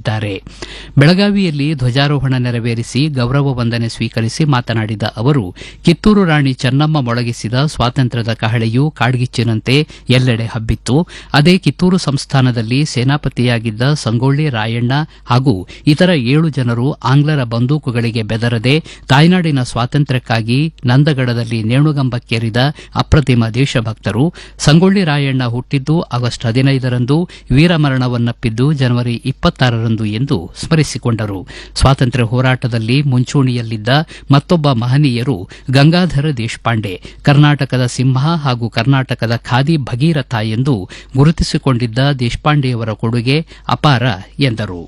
ಹೇಳಿದ್ದಾರೆ ಬೆಳಗಾವಿಯಲ್ಲಿ ಧ್ವಜಾರೋಹಣ ನೆರವೇರಿಸಿ ಗೌರವ ವಂದನೆ ಸ್ವೀಕರಿಸಿ ಮಾತನಾಡಿದ ಅವರು ಕಿತ್ತೂರು ರಾಣಿ ಚೆನ್ನಮ್ಮ ಮೊಳಗಿಸಿದ ಸ್ವಾತಂತ್ರ್ಯದ ಕಹಳೆಯು ಕಾಡ್ಗಿಚ್ಚಿನಂತೆ ಎಲ್ಲೆಡೆ ಹಬ್ಬಿತ್ತು ಅದೇ ಕಿತ್ತೂರು ಸಂಸ್ಥಾನದಲ್ಲಿ ಸೇನಾಪತಿಯಾಗಿದ್ದ ಸಂಗೊಳ್ಳಿ ರಾಯಣ್ಣ ಹಾಗೂ ಇತರ ಏಳು ಜನರು ಆಂಗ್ಲರ ಬಂದೂಕುಗಳಿಗೆ ಬೆದರದೆ ತಾಯ್ನಾಡಿನ ಸ್ವಾತಂತ್ರ್ಯಕ್ಕಾಗಿ ನಂದಗಡದಲ್ಲಿ ನೇಣುಗಂಬಕ್ಕೇರಿದ ಅಪ್ರತಿಮ ದೇಶಭಕ್ತರು ಸಂಗೊಳ್ಳಿ ರಾಯಣ್ಣ ಹುಟ್ಟಿದ್ದು ಆಗಸ್ಟ್ ಹದಿನೈದರಂದು ವೀರಮರಣವನ್ನಪ್ಪಿದ್ದು ಜನವರಿ ಇಪ್ಪತ್ತಾರರಂದು ಎಂದು ಸ್ಮರಿಸಿಕೊಂಡರು ಸ್ವಾತಂತ್ರ್ಯ ಹೋರಾಟದಲ್ಲಿ ಮುಂಚೂಣಿಯಲ್ಲಿದ್ದ ಮತ್ತೊಬ್ಬ ಮಹನೀಯರು ಗಂಗಾಧರ ದೇಶಪಾಂಡೆ ಕರ್ನಾಟಕದ ಸಿಂಹ ಹಾಗೂ ಕರ್ನಾಟಕದ ಖಾದಿ ಭಗೀರಥ ಎಂದು ಗುರುತಿಸಿಕೊಂಡಿದ್ದ ದೇಶಪಾಂಡೆಯವರ ಕೊಡುಗೆ ಅಪಾರ ಎಂದರು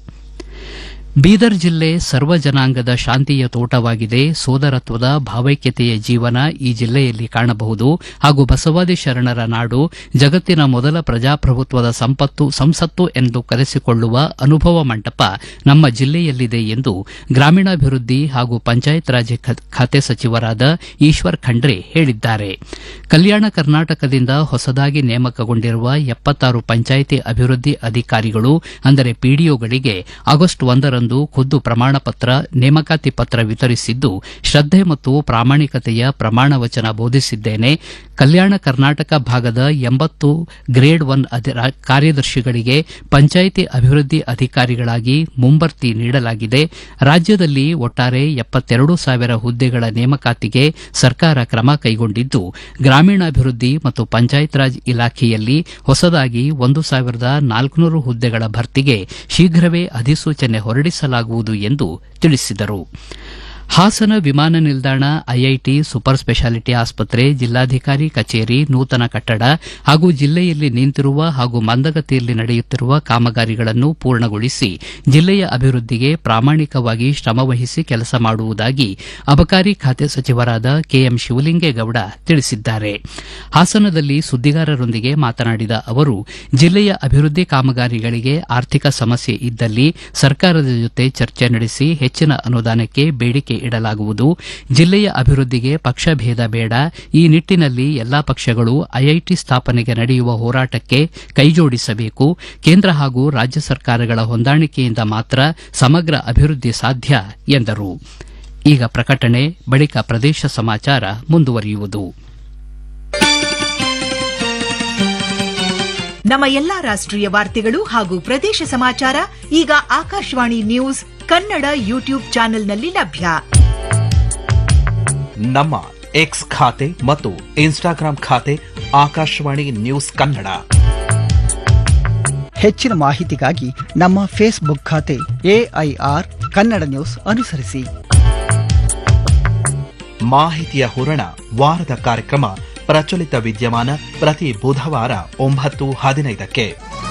ಬೀದರ್ ಜಿಲ್ಲೆ ಸರ್ವ ಜನಾಂಗದ ಶಾಂತಿಯ ತೋಟವಾಗಿದೆ ಸೋದರತ್ವದ ಭಾವೈಕ್ಯತೆಯ ಜೀವನ ಈ ಜಿಲ್ಲೆಯಲ್ಲಿ ಕಾಣಬಹುದು ಹಾಗೂ ಬಸವಾದಿ ಶರಣರ ನಾಡು ಜಗತ್ತಿನ ಮೊದಲ ಪ್ರಜಾಪ್ರಭುತ್ವದ ಸಂಪತ್ತು ಸಂಸತ್ತು ಎಂದು ಕರೆಸಿಕೊಳ್ಳುವ ಅನುಭವ ಮಂಟಪ ನಮ್ಮ ಜಿಲ್ಲೆಯಲ್ಲಿದೆ ಎಂದು ಗ್ರಾಮೀಣಾಭಿವೃದ್ಧಿ ಹಾಗೂ ಪಂಚಾಯತ್ ರಾಜ್ ಖಾತೆ ಸಚಿವರಾದ ಈಶ್ವರ್ ಖಂಡ್ರೆ ಹೇಳಿದ್ದಾರೆ ಕಲ್ಯಾಣ ಕರ್ನಾಟಕದಿಂದ ಹೊಸದಾಗಿ ನೇಮಕಗೊಂಡಿರುವ ಎಪ್ಪತ್ತಾರು ಪಂಚಾಯಿತಿ ಅಭಿವೃದ್ಧಿ ಅಧಿಕಾರಿಗಳು ಅಂದರೆ ಪಿಡಿಒಗಳಿಗೆ ಆಗಸ್ಟ್ ಒಂದರಂದು ಖುದ್ದು ಪ್ರಮಾಣ ಪತ್ರ ನೇಮಕಾತಿ ಪತ್ರ ವಿತರಿಸಿದ್ದು ಶ್ರದ್ಧೆ ಮತ್ತು ಪ್ರಾಮಾಣಿಕತೆಯ ಪ್ರಮಾಣ ವಚನ ಬೋಧಿಸಿದ್ದೇನೆ ಕಲ್ಯಾಣ ಕರ್ನಾಟಕ ಭಾಗದ ಎಂಬತ್ತು ಗ್ರೇಡ್ ಒನ್ ಕಾರ್ಯದರ್ಶಿಗಳಿಗೆ ಪಂಚಾಯಿತಿ ಅಭಿವೃದ್ಧಿ ಅಧಿಕಾರಿಗಳಾಗಿ ಮುಂಬರ್ತಿ ನೀಡಲಾಗಿದೆ ರಾಜ್ಯದಲ್ಲಿ ಒಟ್ಟಾರೆ ಎಪ್ಪತ್ತೆರಡು ಸಾವಿರ ಹುದ್ದೆಗಳ ನೇಮಕಾತಿಗೆ ಸರ್ಕಾರ ಕ್ರಮ ಕೈಗೊಂಡಿದ್ದು ಗ್ರಾಮೀಣಾಭಿವೃದ್ಧಿ ಮತ್ತು ಪಂಚಾಯತ್ ರಾಜ್ ಇಲಾಖೆಯಲ್ಲಿ ಹೊಸದಾಗಿ ಒಂದು ಸಾವಿರದ ನಾಲ್ಕುನೂರು ಹುದ್ದೆಗಳ ಭರ್ತಿಗೆ ಶೀಘ್ರವೇ ಅಧಿಸೂಚನೆ ಹೊರಡಿಸಲಾಗುವುದು ಎಂದು ತಿಳಿಸಿದರು ಹಾಸನ ವಿಮಾನ ನಿಲ್ದಾಣ ಐಐಟಿ ಸೂಪರ್ ಸ್ಪೆಷಾಲಿಟಿ ಆಸ್ಪತ್ರೆ ಜಿಲ್ಲಾಧಿಕಾರಿ ಕಚೇರಿ ನೂತನ ಕಟ್ಟಡ ಹಾಗೂ ಜಿಲ್ಲೆಯಲ್ಲಿ ನಿಂತಿರುವ ಹಾಗೂ ಮಂದಗತಿಯಲ್ಲಿ ನಡೆಯುತ್ತಿರುವ ಕಾಮಗಾರಿಗಳನ್ನು ಪೂರ್ಣಗೊಳಿಸಿ ಜಿಲ್ಲೆಯ ಅಭಿವೃದ್ಧಿಗೆ ಪ್ರಾಮಾಣಿಕವಾಗಿ ಶ್ರಮವಹಿಸಿ ಕೆಲಸ ಮಾಡುವುದಾಗಿ ಅಬಕಾರಿ ಖಾತೆ ಸಚಿವರಾದ ಕೆಎಂ ಶಿವಲಿಂಗೇಗೌಡ ತಿಳಿಸಿದ್ದಾರೆ ಹಾಸನದಲ್ಲಿ ಸುದ್ದಿಗಾರರೊಂದಿಗೆ ಮಾತನಾಡಿದ ಅವರು ಜಿಲ್ಲೆಯ ಅಭಿವೃದ್ಧಿ ಕಾಮಗಾರಿಗಳಿಗೆ ಆರ್ಥಿಕ ಸಮಸ್ಯೆ ಇದ್ದಲ್ಲಿ ಸರ್ಕಾರದ ಜೊತೆ ಚರ್ಚೆ ನಡೆಸಿ ಹೆಚ್ಚಿನ ಅನುದಾನಕ್ಕೆ ಬೇಡಿಕೆ ಇಡಲಾಗುವುದು ಜಿಲ್ಲೆಯ ಅಭಿವೃದ್ಧಿಗೆ ಪಕ್ಷಭೇದ ಬೇಡ ಈ ನಿಟ್ಟಿನಲ್ಲಿ ಎಲ್ಲಾ ಪಕ್ಷಗಳು ಐಐಟಿ ಸ್ಥಾಪನೆಗೆ ನಡೆಯುವ ಹೋರಾಟಕ್ಕೆ ಕೈಜೋಡಿಸಬೇಕು ಕೇಂದ್ರ ಹಾಗೂ ರಾಜ್ಯ ಸರ್ಕಾರಗಳ ಹೊಂದಾಣಿಕೆಯಿಂದ ಮಾತ್ರ ಸಮಗ್ರ ಅಭಿವೃದ್ಧಿ ಸಾಧ್ಯ ಎಂದರು ಈಗ ಪ್ರಕಟಣೆ ಬಳಿಕ ಪ್ರದೇಶ ಸಮಾಚಾರ ಮುಂದುವರಿಯುವುದು ನಮ್ಮ ಎಲ್ಲಾ ರಾಷ್ಟ್ರೀಯ ವಾರ್ತೆಗಳು ಹಾಗೂ ಪ್ರದೇಶ ಸಮಾಚಾರ ಈಗ ಆಕಾಶವಾಣಿ ನ್ಯೂಸ್ ಕನ್ನಡ ಯೂಟ್ಯೂಬ್ ಚಾನೆಲ್ನಲ್ಲಿ ಲಭ್ಯ ನಮ್ಮ ಎಕ್ಸ್ ಖಾತೆ ಮತ್ತು ಇನ್ಸ್ಟಾಗ್ರಾಂ ಖಾತೆ ಆಕಾಶವಾಣಿ ನ್ಯೂಸ್ ಕನ್ನಡ ಹೆಚ್ಚಿನ ಮಾಹಿತಿಗಾಗಿ ನಮ್ಮ ಫೇಸ್ಬುಕ್ ಖಾತೆ ಎಐಆರ್ ಕನ್ನಡ ನ್ಯೂಸ್ ಅನುಸರಿಸಿ ಮಾಹಿತಿಯ ಹೂರಣ ವಾರದ ಕಾರ್ಯಕ್ರಮ ಪ್ರಚಲಿತ ವಿದ್ಯಮಾನ ಪ್ರತಿ ಬುಧವಾರ ಒಂಬತ್ತು ಹದಿನೈದಕ್ಕೆ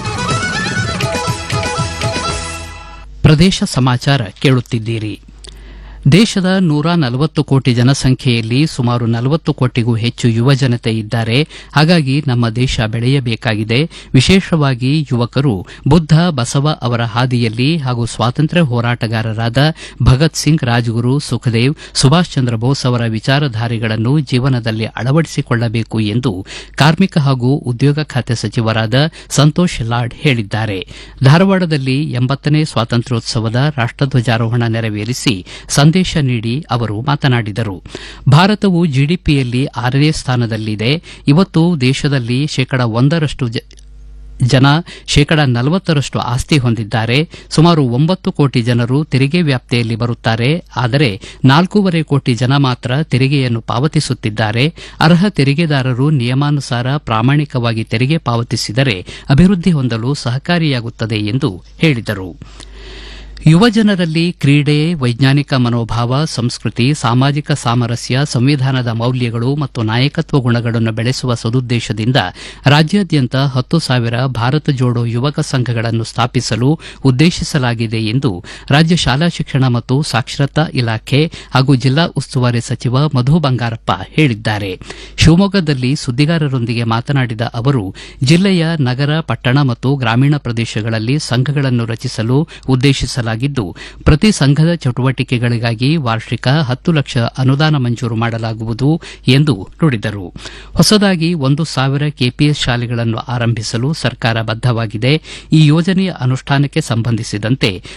ಪ್ರದೇಶ ಸಮಾಚಾರ ಕೇಳುತ್ತಿದ್ದೀರಿ ದೇಶದ ನೂರ ನಲವತ್ತು ಕೋಟಿ ಜನಸಂಖ್ಯೆಯಲ್ಲಿ ಸುಮಾರು ನಲವತ್ತು ಕೋಟಿಗೂ ಹೆಚ್ಚು ಯುವಜನತೆ ಇದ್ದಾರೆ ಹಾಗಾಗಿ ನಮ್ಮ ದೇಶ ಬೆಳೆಯಬೇಕಾಗಿದೆ ವಿಶೇಷವಾಗಿ ಯುವಕರು ಬುದ್ಧ ಬಸವ ಅವರ ಹಾದಿಯಲ್ಲಿ ಹಾಗೂ ಸ್ವಾತಂತ್ರ್ಯ ಹೋರಾಟಗಾರರಾದ ಭಗತ್ ಸಿಂಗ್ ರಾಜಗುರು ಸುಖದೇವ್ ಸುಭಾಷ್ ಚಂದ್ರ ಬೋಸ್ ಅವರ ವಿಚಾರಧಾರೆಗಳನ್ನು ಜೀವನದಲ್ಲಿ ಅಳವಡಿಸಿಕೊಳ್ಳಬೇಕು ಎಂದು ಕಾರ್ಮಿಕ ಹಾಗೂ ಉದ್ಯೋಗ ಖಾತೆ ಸಚಿವರಾದ ಸಂತೋಷ್ ಲಾಡ್ ಹೇಳಿದ್ದಾರೆ ಧಾರವಾಡದಲ್ಲಿ ಎಂಬತ್ತನೇ ಸ್ವಾತಂತ್ರ್ಯೋತ್ಸವದ ರಾಷ್ಟಧ್ವಜಾರೋಹಣ ನೆರವೇರಿಸಿ ಸಂದೇಶ ನೀಡಿ ಅವರು ಮಾತನಾಡಿದರು ಭಾರತವು ಜಿಡಿಪಿಯಲ್ಲಿ ಆರನೇ ಸ್ಥಾನದಲ್ಲಿದೆ ಇವತ್ತು ದೇಶದಲ್ಲಿ ಶೇಕಡ ಒಂದರಷ್ಟು ಜನ ಶೇಕಡ ನಲವತ್ತರಷ್ಟು ಆಸ್ತಿ ಹೊಂದಿದ್ದಾರೆ ಸುಮಾರು ಒಂಬತ್ತು ಕೋಟಿ ಜನರು ತೆರಿಗೆ ವ್ಯಾಪ್ತಿಯಲ್ಲಿ ಬರುತ್ತಾರೆ ಆದರೆ ನಾಲ್ಕೂವರೆ ಕೋಟಿ ಜನ ಮಾತ್ರ ತೆರಿಗೆಯನ್ನು ಪಾವತಿಸುತ್ತಿದ್ದಾರೆ ಅರ್ಹ ತೆರಿಗೆದಾರರು ನಿಯಮಾನುಸಾರ ಪ್ರಾಮಾಣಿಕವಾಗಿ ತೆರಿಗೆ ಪಾವತಿಸಿದರೆ ಅಭಿವೃದ್ಧಿ ಹೊಂದಲು ಸಹಕಾರಿಯಾಗುತ್ತದೆ ಎಂದು ಹೇಳಿದರು ಯುವಜನರಲ್ಲಿ ಕ್ರೀಡೆ ವೈಜ್ಞಾನಿಕ ಮನೋಭಾವ ಸಂಸ್ಕೃತಿ ಸಾಮಾಜಿಕ ಸಾಮರಸ್ಯ ಸಂವಿಧಾನದ ಮೌಲ್ಯಗಳು ಮತ್ತು ನಾಯಕತ್ವ ಗುಣಗಳನ್ನು ಬೆಳೆಸುವ ಸದುದ್ದೇಶದಿಂದ ರಾಜ್ಯಾದ್ಯಂತ ಹತ್ತು ಸಾವಿರ ಭಾರತ ಜೋಡೋ ಯುವಕ ಸಂಘಗಳನ್ನು ಸ್ಥಾಪಿಸಲು ಉದ್ದೇಶಿಸಲಾಗಿದೆ ಎಂದು ರಾಜ್ಯ ಶಾಲಾ ಶಿಕ್ಷಣ ಮತ್ತು ಸಾಕ್ಷರತಾ ಇಲಾಖೆ ಹಾಗೂ ಜಿಲ್ಲಾ ಉಸ್ತುವಾರಿ ಸಚಿವ ಮಧು ಬಂಗಾರಪ್ಪ ಹೇಳಿದ್ದಾರೆ ಶಿವಮೊಗ್ಗದಲ್ಲಿ ಸುದ್ದಿಗಾರರೊಂದಿಗೆ ಮಾತನಾಡಿದ ಅವರು ಜಿಲ್ಲೆಯ ನಗರ ಪಟ್ಟಣ ಮತ್ತು ಗ್ರಾಮೀಣ ಪ್ರದೇಶಗಳಲ್ಲಿ ಸಂಘಗಳನ್ನು ರಚಿಸಲು ಉದ್ದೇಶಿಸಲಾಗಿದ್ದು ಪ್ರತಿ ಸಂಘದ ಚಟುವಟಿಕೆಗಳಿಗಾಗಿ ವಾರ್ಷಿಕ ಹತ್ತು ಲಕ್ಷ ಅನುದಾನ ಮಂಜೂರು ಮಾಡಲಾಗುವುದು ಎಂದು ನುಡಿದರು ಹೊಸದಾಗಿ ಒಂದು ಸಾವಿರ ಕೆಪಿಎಸ್ ಶಾಲೆಗಳನ್ನು ಆರಂಭಿಸಲು ಸರ್ಕಾರ ಬದ್ದವಾಗಿದೆ ಈ ಯೋಜನೆಯ ಅನುಷ್ಠಾನಕ್ಕೆ ಸಂಬಂಧಿಸಿದಂತೆ